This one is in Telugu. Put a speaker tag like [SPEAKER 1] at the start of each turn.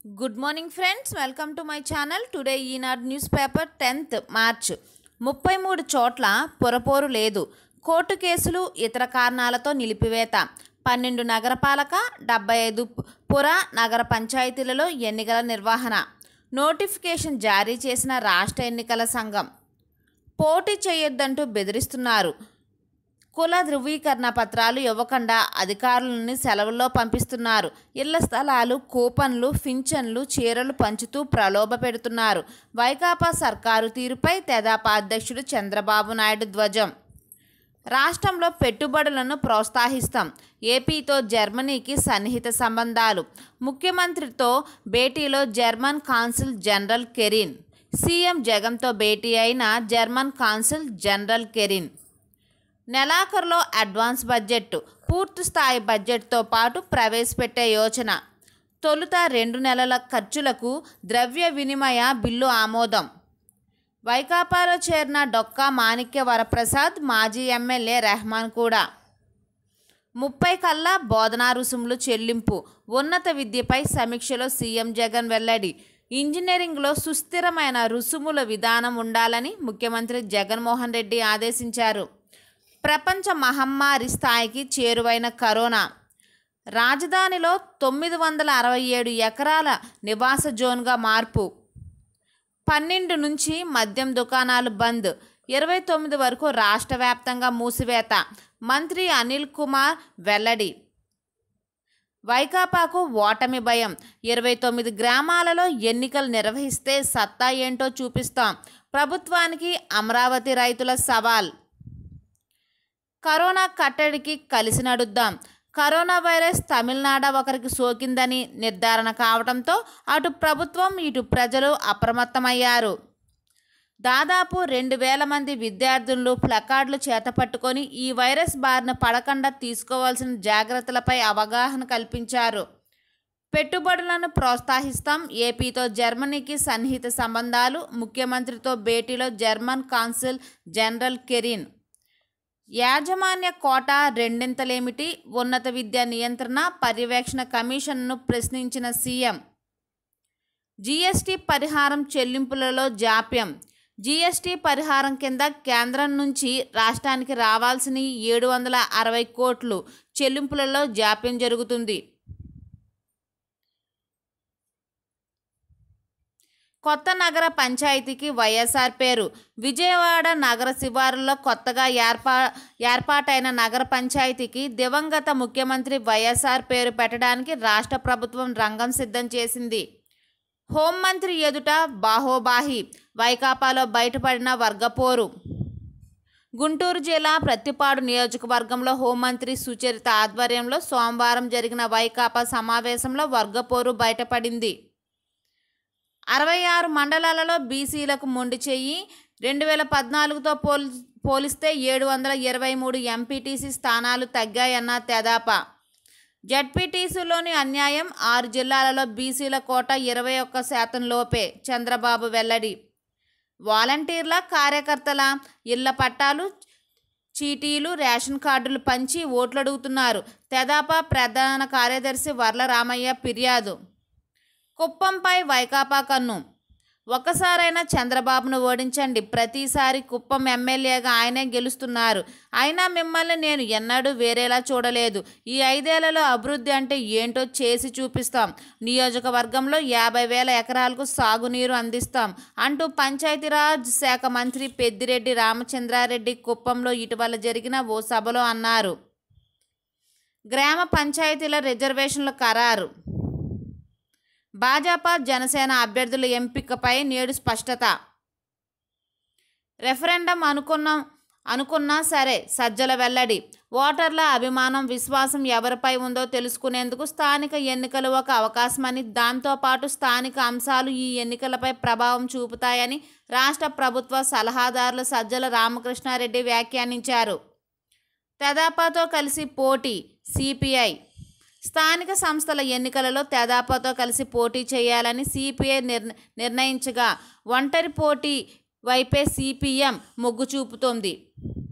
[SPEAKER 1] good morning friends welcome to my channel today Eenadu newspaper tenth March ముప్పై మూడు చోట్ల పొరపోరు లేదు కోర్టు కేసులు ఇతర కారణాలతో నిలిపివేత పన్నెండు నగరపాలక డెబ్బై ఐదు పుర నగర పంచాయతీలలో ఎన్నికల నిర్వహణ నోటిఫికేషన్ జారీ చేసిన రాష్ట్ర ఎన్నికల సంఘం పోటీ చేయొద్దంటూ బెదిరిస్తున్నారు కుల ధృవీకరణ పత్రాలు ఇవ్వకుండా అధికారులని సెలవుల్లో పంపిస్తున్నారు ఇళ్ల స్థలాలు కూపన్లు పింఛన్లు చీరలు పంచుతూ ప్రలోభ పెడుతున్నారు వైకాపా సర్కారు తీరుపై తెదాపా అధ్యక్షుడు చంద్రబాబు నాయుడు ధ్వజం రాష్ట్రంలో పెట్టుబడులను ప్రోత్సహిస్తాం ఏపీతో జర్మనీకి సన్నిహిత సంబంధాలు ముఖ్యమంత్రితో భేటీలో German consul general Kerin CM జగన్తో భేటీ అయిన జర్మన్ కాన్సుల్ జనరల్ కెరిన్ నెలాఖరులో అడ్వాన్స్ బడ్జెట్ పూర్తి స్థాయి బడ్జెట్తో పాటు ప్రవేశపెట్టే యోచన తొలుత రెండు నెలల ఖర్చులకు ద్రవ్య వినిమయ బిల్లు ఆమోదం వైకాపాలో చేరిన డొక్కా మాణిక్య వరప్రసాద్ మాజీ ఎమ్మెల్యే రెహమాన్ కూడా ముప్పై కల్లా బోధనా రుసుములు చెల్లింపు ఉన్నత విద్యపై సమీక్షలో సీఎం జగన్ వెల్లడి ఇంజనీరింగ్లో సుస్థిరమైన రుసుముల విధానం ఉండాలని ముఖ్యమంత్రి జగన్మోహన్ రెడ్డి ఆదేశించారు ప్రపంచ మహమ్మారి స్థాయికి చేరువైన కరోనా రాజధానిలో తొమ్మిది వందల అరవై ఏడు ఎకరాల నివాస జోన్గా మార్పు పన్నెండు నుంచి మద్యం దుకాణాలు బంద్ ఇరవై తొమ్మిది వరకు రాష్ట్ర వ్యాప్తంగా మూసివేత మంత్రి అనిల్ కుమార్ వెల్లడి వైకాపాకు ఓటమి భయం ఇరవై తొమ్మిది గ్రామాలలో ఎన్నికలు నిర్వహిస్తే సత్తా ఏంటో చూపిస్తాం ప్రభుత్వానికి అమరావతి రైతుల సవాల్ కరోనా కట్టడికి కలిసి నడుద్దాం కరోనా వైరస్ తమిళనాడు ఒకరికి సోకిందని నిర్ధారణ కావడంతో అటు ప్రభుత్వం ఇటు ప్రజలు అప్రమత్తమయ్యారు దాదాపు రెండు వేల మంది విద్యార్థులు ప్లకార్డులు చేతపట్టుకొని ఈ వైరస్ బారిన పడకుండా తీసుకోవాల్సిన జాగ్రత్తలపై అవగాహన కల్పించారు పెట్టుబడులను ప్రోత్సహిస్తాం ఏపీతో జర్మనీకి సన్నిహిత సంబంధాలు ముఖ్యమంత్రితో భేటీలో జర్మన్ కాన్సుల్ జనరల్ కెరిన్ యాజమాన్య కోట రెండింతలేమిటి ఉన్నత విద్యా నియంత్రణ పర్యవేక్షణ కమిషన్ను ప్రశ్నించిన సీఎం జీఎస్టీ పరిహారం చెల్లింపులలో జాప్యం జీఎస్టీ పరిహారం కింద కేంద్రం నుంచి రాష్ట్రానికి రావాల్సిన ఏడు వందల అరవై కోట్లు చెల్లింపులలో జాప్యం జరుగుతుంది కొత్త నగర పంచాయతీకి వైఎస్ఆర్ పేరు విజయవాడ నగర శివారులో కొత్తగా ఏర్పా ఏర్పాటైన నగర పంచాయతీకి దివంగత ముఖ్యమంత్రి వైఎస్ఆర్ పేరు పెట్టడానికి రాష్ట్ర ప్రభుత్వం రంగం సిద్ధం చేసింది హోంమంత్రి ఎదుట బాహోబాహి వైకాపాలో బయటపడిన వర్గపోరు గుంటూరు జిల్లా ప్రత్తిపాడు నియోజకవర్గంలో హోంమంత్రి సుచరిత ఆధ్వర్యంలో సోమవారం జరిగిన వైకాపా సమావేశంలో వర్గపోరు బయటపడింది అరవై ఆరు మండలాలలో బీసీలకు మొండి చెయ్యి రెండు వేల పద్నాలుగుతో పోల్ పోలిస్తే ఏడు వందల ఇరవై మూడు ఎంపీటీసీ స్థానాలు తగ్గాయన్న తెదాపా జడ్పీటీసీలోని అన్యాయం ఆరు జిల్లాలలో బీసీల కోట ఇరవై ఒక్క శాతం లోపే చంద్రబాబు వెల్లడి వాలంటీర్ల కార్యకర్తల ఇళ్ల పట్టాలు చీటీలు రేషన్ కార్డులు పంచి ఓట్లు అడుగుతున్నారు తెదాపా ప్రధాన కార్యదర్శి వర్ల రామయ్య ఫిర్యాదు కుప్పంపై వైకాపా కన్ను ఒక్కసారైనా చంద్రబాబును ఓడించండి ప్రతిసారి కుప్పం ఎమ్మెల్యేగా ఆయనే గెలుస్తున్నారు అయినా మిమ్మల్ని నేను ఎన్నడూ వేరేలా చూడలేదు ఈ ఐదేళ్లలో అభివృద్ధి అంటే ఏంటో చేసి చూపిస్తాం నియోజకవర్గంలో యాభై వేల ఎకరాలకు సాగునీరు అందిస్తాం అంటూ పంచాయతీరాజ్ శాఖ మంత్రి పెద్దిరెడ్డి రామచంద్రారెడ్డి కుప్పంలో ఇటీవల జరిగిన ఓ సభలో అన్నారు గ్రామ పంచాయతీల రిజర్వేషన్ల ఖరారు భాజపా జనసేన అభ్యర్థుల ఎంపికపై నేడు స్పష్టత రెఫరెండం అనుకున్నాం అనుకున్నా సరే సజ్జల వెల్లడి ఓటర్ల అభిమానం విశ్వాసం ఎవరిపై ఉందో తెలుసుకునేందుకు స్థానిక ఎన్నికలు ఒక అవకాశమని దాంతోపాటు స్థానిక అంశాలు ఈ ఎన్నికలపై ప్రభావం చూపుతాయని రాష్ట్ర ప్రభుత్వ సలహాదారులు సజ్జల రామకృష్ణారెడ్డి వ్యాఖ్యానించారు తెదాపాతో కలిసి పోటీ సిపిఐ స్థానిక సంస్థల ఎన్నికలలో తెదాపాతో కలిసి పోటీ చేయాలని సిపిఐ నిర్ నిర్ణయించగా ఒంటరి పోటీ వైపే సిపిఎం మొగ్గు చూపుతోంది